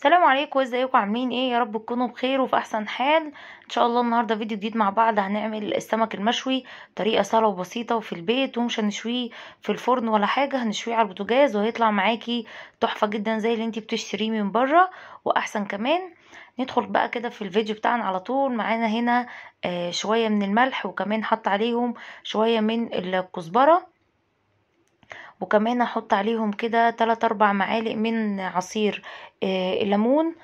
السلام عليكم ازيكم عاملين ايه يا رب تكونوا بخير وفي احسن حال ان شاء الله النهارده فيديو جديد مع بعض هنعمل السمك المشوي طريقه سهله وبسيطه وفي البيت ومش هنشويه في الفرن ولا حاجه هنشويه على البوتاجاز وهيطلع معاكي تحفه جدا زي اللي انتي بتشتريه من بره واحسن كمان ندخل بقى كده في الفيديو بتاعنا على طول معانا هنا آه شويه من الملح وكمان حط عليهم شويه من الكزبره وكمان احط عليهم كده 3 4 معالق من عصير آه الليمون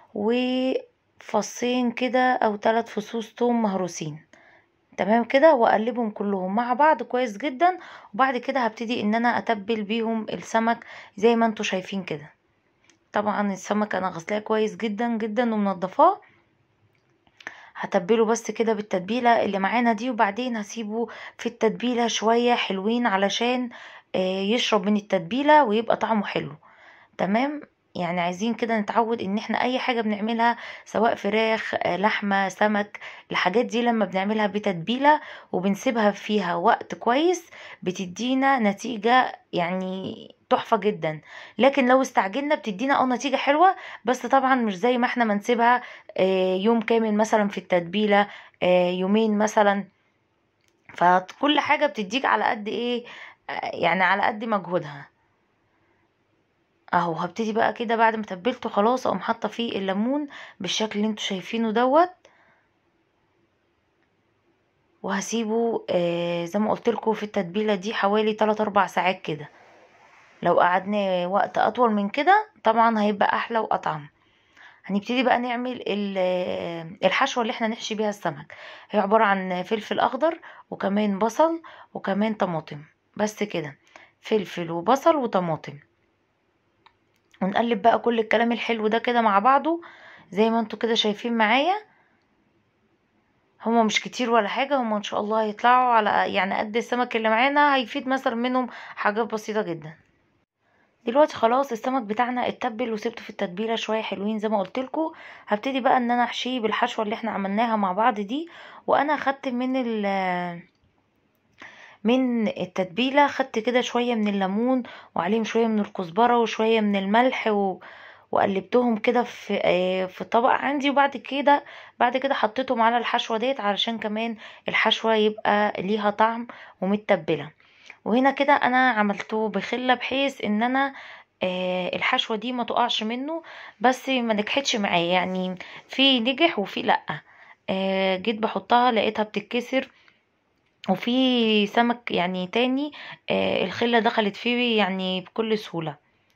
وفصين كده او 3 فصوص توم مهروسين تمام كده واقلبهم كلهم مع بعض كويس جدا وبعد كده هبتدي ان انا اتبل بيهم السمك زي ما انتوا شايفين كده طبعا السمك انا غسلاه كويس جدا جدا ومنضفاه هتبله بس كده بالتتبيله اللي معانا دي وبعدين هسيبه في التتبيله شويه حلوين علشان يشرب من التتبيله ويبقى طعمه حلو تمام يعني عايزين كده نتعود ان احنا اي حاجه بنعملها سواء فراخ لحمه سمك الحاجات دي لما بنعملها بتتبيله وبنسيبها فيها وقت كويس بتدينا نتيجه يعني تحفه جدا لكن لو استعجلنا بتدينا اه نتيجه حلوه بس طبعا مش زي ما احنا منسيبها يوم كامل مثلا في التتبيله يومين مثلا فكل حاجه بتديك على قد ايه يعني على قد مجهودها اهو هبتدي بقى كده بعد ما تبلته خلاص اقوم حاطه فيه الليمون بالشكل اللي انتوا شايفينه دوت وهسيبه آه زي ما قلت لكم في التتبيله دي حوالي 3 4 ساعات كده لو قعدنا وقت اطول من كده طبعا هيبقى احلى واطعم هنبتدي بقى نعمل الحشوه اللي احنا نحشي بيها السمك هي عباره عن فلفل اخضر وكمان بصل وكمان طماطم بس كده فلفل وبصل وطماطم ونقلب بقى كل الكلام الحلو ده كده مع بعضه زي ما انتوا كده شايفين معايا هما مش كتير ولا حاجة هما ان شاء الله هيطلعوا على يعني قد السمك اللي معانا هيفيد مثلا منهم حاجات بسيطة جدا دلوقتي خلاص السمك بتاعنا اتبل وسبته في التتبيله شويه حلوين زي ما قلت لكم هبتدي بقى ان انا احشيه بالحشوه اللي احنا عملناها مع بعض دي وانا خدت من ال من التتبيله خدت كده شويه من الليمون وعليهم شويه من الكزبره وشويه من الملح و... وقلبتهم كده في في طبق عندي وبعد كده بعد كده حطيتهم على الحشوه ديت علشان كمان الحشوه يبقى ليها طعم ومتبله وهنا كده انا عملته بخله بحيث ان انا آه الحشوه دي ما تقعش منه بس ما نجحتش معايا يعني في نجح وفي لا آه جيت بحطها لقيتها بتتكسر وفي سمك يعني تاني آه الخله دخلت فيه يعني بكل سهوله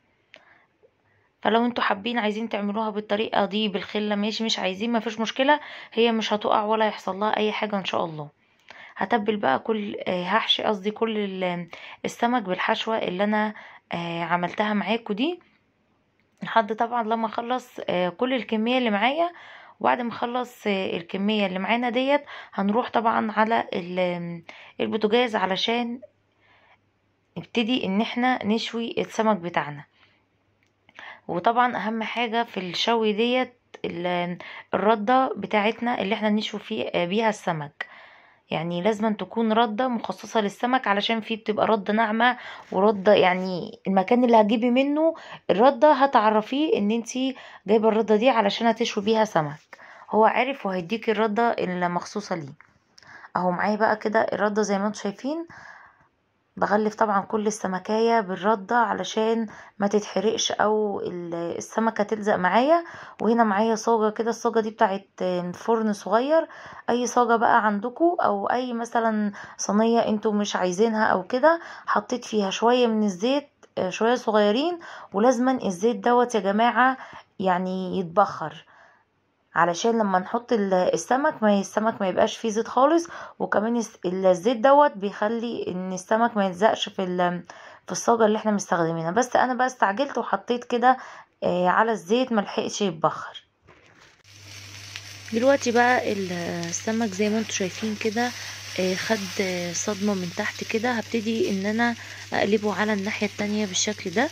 فلو انتوا حابين عايزين تعملوها بالطريقه دي بالخله ماشي مش عايزين ما فيش مشكله هي مش هتقع ولا يحصل لها اي حاجه ان شاء الله هتبل بقى كل هحشي قصدي كل السمك بالحشوه اللي انا عملتها معاكم دي لحد طبعا لما اخلص كل الكميه اللي معايا وبعد ما اخلص الكميه اللي معانا ديت هنروح طبعا على البوتاجاز علشان نبتدي ان احنا نشوي السمك بتاعنا وطبعا اهم حاجه في الشوي ديت الرده بتاعتنا اللي احنا نشوي فيه بيها السمك يعني لازم تكون ردة مخصصة للسمك علشان فيه بتبقى ردة ناعمة وردة يعني المكان اللي هتجيبي منه الردة هتعرفيه ان انتي جايبة الردة دي علشان هتشوي بيها سمك هو عارف وهيديكي الردة المخصوصة ليه اهو معايا بقى كده الردة زي ما انتم شايفين بغلف طبعا كل السمكاية بالردة علشان ما تتحرقش او السمكة تلزق معايا وهنا معايا صاجة كده الصاجة دي بتاعت فرن صغير اي صاجة بقى عندكم او اي مثلا صينية انتوا مش عايزينها او كده حطيت فيها شوية من الزيت شوية صغيرين ولازما الزيت دوت يا جماعة يعني يتبخر علشان لما نحط السمك ما السمك ما يبقاش فيه زيت خالص وكمان الزيت دوت بيخلي ان السمك ما يلزقش في في الصاجه اللي احنا مستخدمينها بس انا بقى استعجلت وحطيت كده على الزيت ملحقش يتبخر دلوقتي بقى السمك زي ما انتم شايفين كده خد صدمه من تحت كده هبتدي ان انا اقلبه على الناحيه التانية بالشكل ده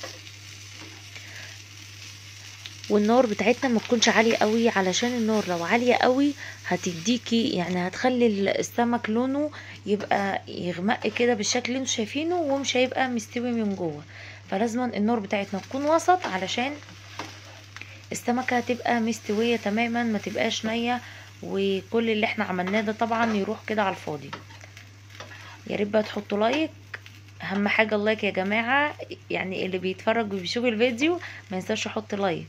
والنار بتاعتنا ما تكونش عاليه قوي علشان النار لو عاليه قوي هتديكي يعني هتخلي السمك لونه يبقى يغمق كده بالشكل اللي انتوا شايفينه ومش هيبقى مستوي من جوه فلازم النار بتاعتنا تكون وسط علشان السمكة هتبقى مستوية تماما ما تبقاش نية وكل اللي احنا عملناه ده طبعا يروح كده على الفاضي يا ريت بقى تحطوا لايك اهم حاجة اللايك يا جماعة يعني اللي بيتفرج وبيشوف الفيديو ما ينساش يحط لايك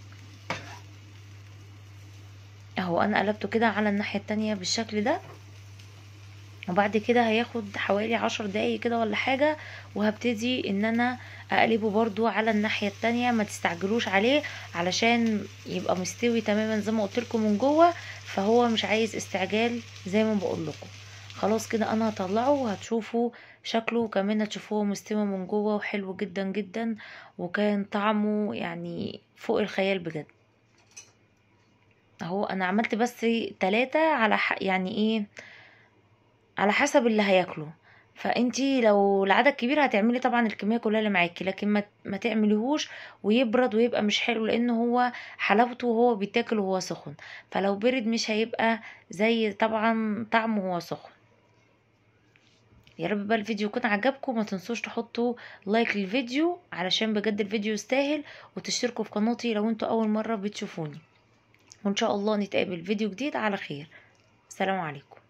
اهو انا قلبته كده على الناحية التانية بالشكل ده وبعد كده هياخد حوالي عشر دقايق كده ولا حاجة وهبتدي ان انا اقلبه برضو على الناحية التانية ما تستعجلوش عليه علشان يبقى مستوي تماما زي ما قلت لكم من جوه فهو مش عايز استعجال زي ما بقول لكم خلاص كده انا هطلعه وهتشوفوا شكله وكمان هتشوفوه مستوي من جوه وحلو جدا جدا وكان طعمه يعني فوق الخيال بجد اهو انا عملت بس تلاتة على ح... يعني ايه على حسب اللي هياكله فانتي لو العدد كبير هتعملي طبعا الكميه كلها اللي معاكي لكن ما ما تعمليهوش ويبرد ويبقى مش حلو لان هو حلاوته وهو بيتاكل وهو سخن فلو برد مش هيبقى زي طبعا طعمه وهو سخن يا رب بقى الفيديو يكون عجبكم ما تنسوش تحطوا لايك للفيديو علشان بجد الفيديو يستاهل وتشتركوا في قناتي لو انتوا اول مره بتشوفوني وان شاء الله نتقابل فيديو جديد على خير سلام عليكم